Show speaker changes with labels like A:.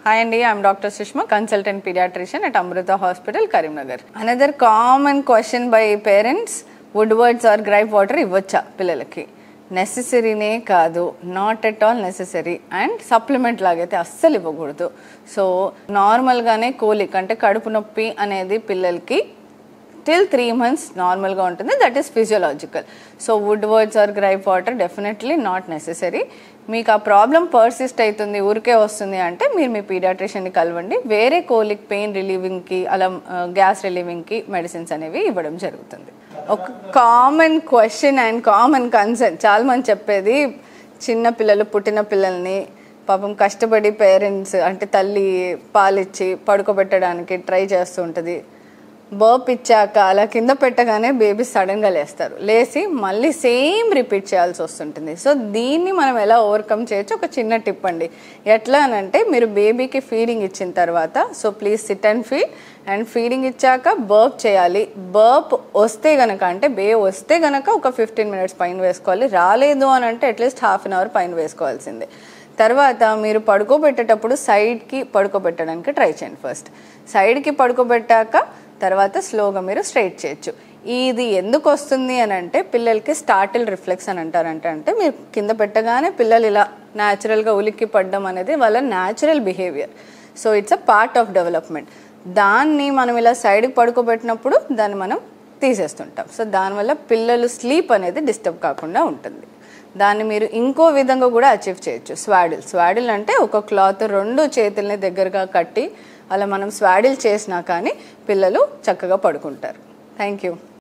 A: hi అండి I'm doctor Sushma consultant pediatrician at Amrita hospital Karimnagar another common question by parents Woodward's or gripe water ఇవ్వచ్చా పిల్లలకి నెససరీనే కాదు not at all necessary and supplement లాగైతే అస్సలు ఇవ్వకూడదు సో నార్మల్గానే కోలిక్ అంటే కడుపు నొప్పి అనేది పిల్లలకి టిల్ త్రీ మంత్స్ నార్మల్గా ఉంటుంది that is physiological so Woodward's or gripe water definitely not necessary మీకు ఆ ప్రాబ్లం పర్సిస్ట్ అవుతుంది ఊరికే వస్తుంది అంటే మీరు మీ పీడియాట్రిషియన్ని కలవండి వేరే కోలిక్ పెయిన్ రిలీవింగ్కి అలా గ్యాస్ రిలీవింగ్కి మెడిసిన్స్ అనేవి ఇవ్వడం జరుగుతుంది ఒక common question and common concern చాలా మంది చెప్పేది చిన్న పిల్లలు పుట్టిన పిల్లల్ని పాపం కష్టపడి పేరెంట్స్ అంటే తల్లి పాలిచ్చి పడుకోబెట్టడానికి ట్రై చేస్తూ ఉంటుంది బర్ప్ ఇచ్చాక అలా కింద పెట్టగానే బేబీ సడన్గా లేస్తారు లేచి మళ్ళీ సేమ్ రిపీట్ చేయాల్సి వస్తుంటుంది సో దీన్ని మనం ఎలా ఓవర్కమ్ చేయొచ్చు ఒక చిన్న టిప్ అండి ఎట్లా అని అంటే మీరు బేబీకి ఫీడింగ్ ఇచ్చిన తర్వాత so please sit and feed and feeding ఇచ్చాక బర్ప్ చేయాలి బర్ప్ వస్తే గనక అంటే బే వస్తే గనక ఒక ఫిఫ్టీన్ మినిట్స్ పైన వేసుకోవాలి రాలేదు అని అంటే అట్లీస్ట్ హాఫ్ అన్ అవర్ పైన వేసుకోవాల్సిందే తర్వాత మీరు పడుకోబెట్టేటప్పుడు సైడ్కి పడుకోబెట్టడానికి ట్రై చేయండి ఫస్ట్ సైడ్కి పడుకోబెట్టాక తర్వాత స్లోగా మీరు స్ట్రైట్ చేయొచ్చు ఇది ఎందుకు వస్తుంది అని అంటే పిల్లలకి స్టార్టిల్ రిఫ్లెక్స్ అని అంటారంటే అంటే మీరు కింద పెట్టగానే పిల్లలు ఇలా న్యాచురల్గా ఉలిక్కి పడడం అనేది వాళ్ళ natural behaviour so it's a part of development దాన్ని మనం ఇలా సైడ్కి పడుకోబెట్టినప్పుడు దాన్ని మనం తీసేస్తుంటాం సో దానివల్ల పిల్లలు స్లీప్ అనేది డిస్టర్బ్ కాకుండా ఉంటుంది దాన్ని మీరు ఇంకో విధంగా కూడా అచీవ్ చేయొచ్చు స్వాడిల్ స్వాడిల్ అంటే ఒక క్లాత్ రెండు చేతుల్ని దగ్గరగా కట్టి అలా మనం స్వాడిల్ చేసినా కానీ పిల్లలు చక్కగా పడుకుంటారు థ్యాంక్ యూ